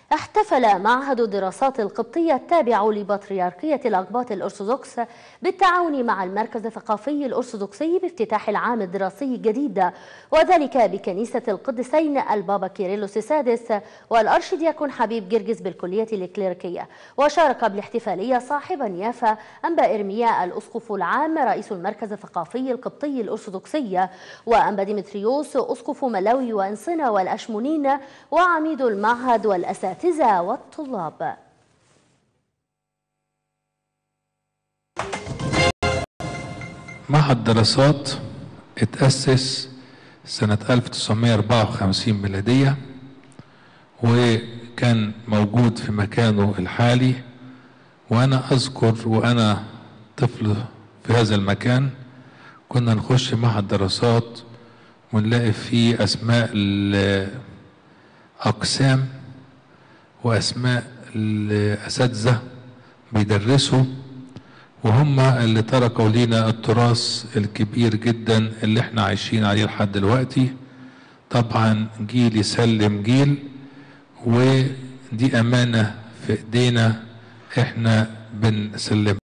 احتفل معهد الدراسات القبطية التابع لبطريركية الأقباط الأرثوذكس بالتعاون مع المركز الثقافي الأرثوذكسي بافتتاح العام الدراسي الجديد وذلك بكنيسة القدسين البابا كيرلس السادس والأرشدياكون حبيب جرجس بالكلية الكليريكية وشارك بالاحتفالية صاحبا يافا أنبا إرمياء الأسقف العام رئيس المركز الثقافي القبطي الأرثوذكسي وأنبا ديمتريوس أسقف ملاوي وأنصنة والأشمونين وعميد المعهد والأساتذة الأساتذة والطلاب معهد دراسات اتأسس سنة 1954 ميلادية وكان موجود في مكانه الحالي وأنا أذكر وأنا طفل في هذا المكان كنا نخش معهد دراسات ونلاقي فيه أسماء الأقسام واسماء الاساتذه بيدرسوا وهم اللي تركوا لينا التراث الكبير جدا اللي احنا عايشين عليه لحد دلوقتي طبعا جيل يسلم جيل ودي امانه في ايدينا احنا بنسلمها